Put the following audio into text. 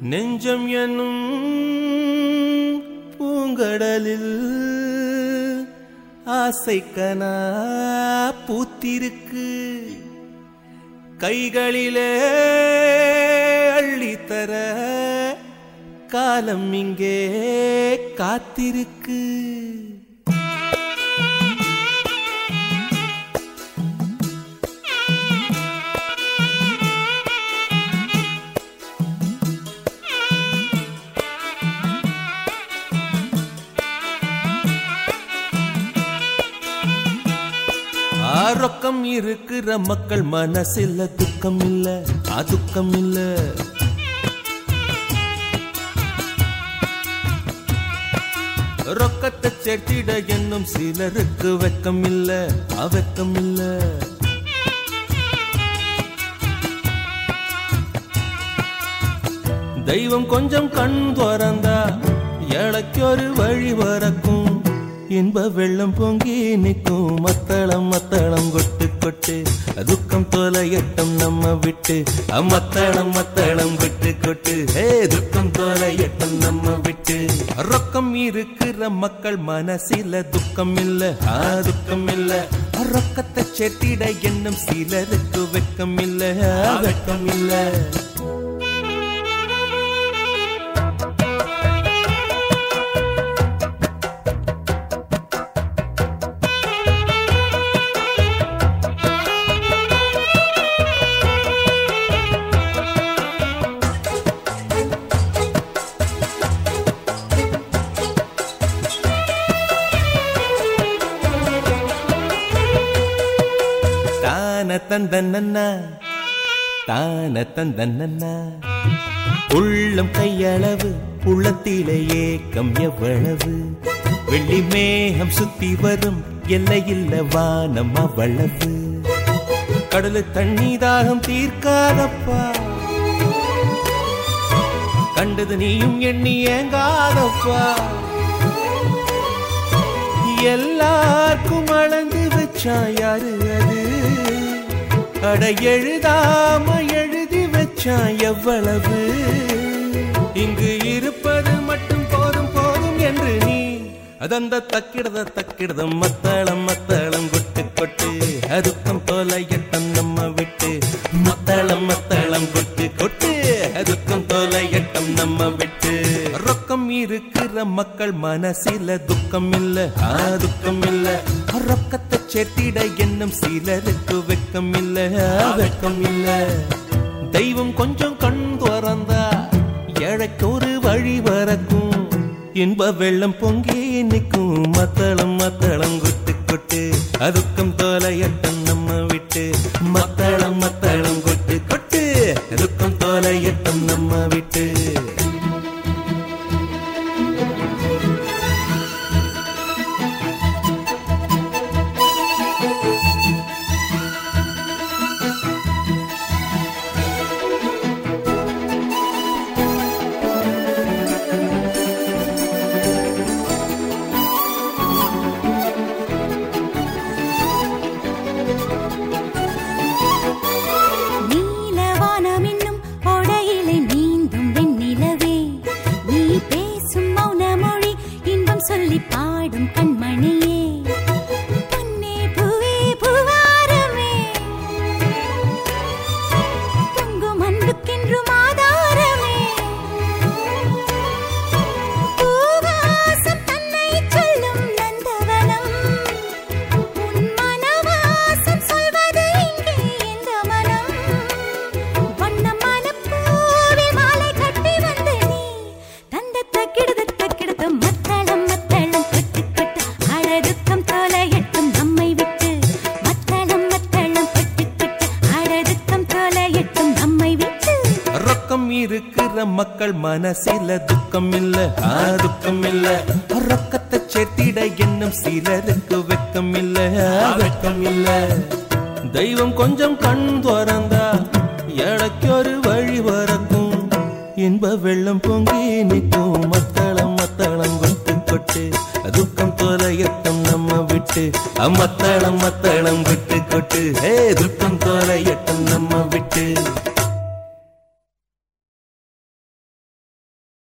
நெஞ்சம் என்னும் பூங்கடலில் ஆசைக்கனா பூத்திருக்கு கைகளிலே அள்ளித்தர காலம் இங்கே காத்திருக்கு ஆரோக்கம் இருக்கிற மக்கள் மனசில்ல துக்கம் இல்ல அதுக்கம் இல்ல ரொக்கத்தை சேர்த்திட என்னும் சிலருக்கு வெக்கம் இல்ல அவக்கம் இல்ல தெய்வம் கொஞ்சம் கண் துறந்தா ஏழைக்கு ஒரு வழி வரக்கும் இன்ப வெள்ளம் பொங்கி நிற்கும் மத்தளம் மத்தளம் கொட்டு கொட்டு துக்கம் தொலையட்டம் நம்ம விட்டு மத்தளம் மத்தளம் கொட்டு கொட்டு ஹே துக்கம் தொலையட்டம் நம்ம விட்டு ரொக்கம் இருக்கிற மக்கள் மனசில துக்கம் இல்ல ஆ துக்கம் இல்ல ரொக்கத்தை செட்டிட என்னும் சிலருக்கு வெக்கம் இல்ல ஆ, வெக்கம் இல்ல தான தந்தன்னா தான தந்தன்னா உள்ளம் கையளவு உள்ளத்திலே ஏக்கம் எவ்வளவு வெள்ளி மேகம் சுத்தி வரும் எல்லையில்ல வானம் அவ்வளவு கடலு தண்ணி தாகம் தீர்க்காதப்பா கண்டது நீயும் எண்ணி ஏங்காதப்பா எல்லாருக்கும் அளந்து வச்சான் யாரு அது அட எழுதாம எழுதி வச்சான் எவ்வளவு இங்கு இருப்பது மட்டும் போதும் போதும் என்று நீ அதந்த தக்கிடத தக்கிடதம் மத்தளம் மத்தளம் கொட்டு கொட்டு அதுக்கம் தொலையட்டம் நம்ம விட்டு மத்தளம் மத்தளம் கொட்டு கொட்டு அதுக்கம் தொலையட்டம் நம்ம விட்டு ரொக்கம் இருக்கிற மக்கள் மனசில துக்கம் இல்ல ஆ துக்கம் இல்ல ரொக்கத்தை சேர்த்திட என்னும் சிலருக்கு வெக்கம் இல்ல ஆ, வெக்கம் இல்ல தெய்வம் கொஞ்சம் கண் துறந்தா ஏழைக்கு ஒரு வழி வரக்கும் இன்ப வெள்ளம் பொங்கி நிற்கும் மத்தளம் மத்தளம் கொட்டு கொட்டு அதுக்கம் தோலையட்டம் நம்ம விட்டு மத்தளம் மத்தளம் கொட்டு கொட்டு அதுக்கம் தோலையட்டம் நம்ம விட்டு நீலவானம் என்னும் ஓடையிலே நீந்தும் வெண்ணிலவே நீ பேசும் மௌன மொழி இன்பம் சொல்லி பாடும் கண்மணியே பொன்னே பூவே பூவாரமே பொங்கும் அன்புக்கென்றும் ஆதாரமே பூவாசம் தன்னை சொல்லும் நந்தவனம் உன் மனவாசம் சொல்வது இங்கே எந்த மனம் வண்ண மனப்பூவில் மாலை கட்டி வந்து நீ தந்த தக்கிடுத தக்கிடுத மத்தளம் மத்தளம் கொட்டு கொட்டு அழதுக்கம் தொலையட்டும் நம்மை விட்டு மத்தளம் மத்தளம் கொட்டு கொட்டு அழதுக்கம் தொலையட்டும் நம்மை விட்டு ரொக்கம் இருக்கிற மக்கள் மனசில துக்கம் இல்ல ஆ துக்கம் இல்ல ரொக்கத்தை சேர்த்திட என்னும் சிலருக்கு வெக்கம் இல்ல ஆ, வெக்கம் இல்ல தெய்வம் கொஞ்சம் கண் துறந்தா ஏழைக்கு ஒரு வழி வரக்கும் இன்ப வெள்ளம் பொங்கி நிற்கும் மத்தளம் மத்தளம் கொட்டு கொட்டு துக்கம் தொலையட்டம் நம்ம விட்டு அம்மத்தளம் மத்தளம் விட்டு கொட்டு ஹே துக்கம் தொலையட்டம் நம்ம விட்டு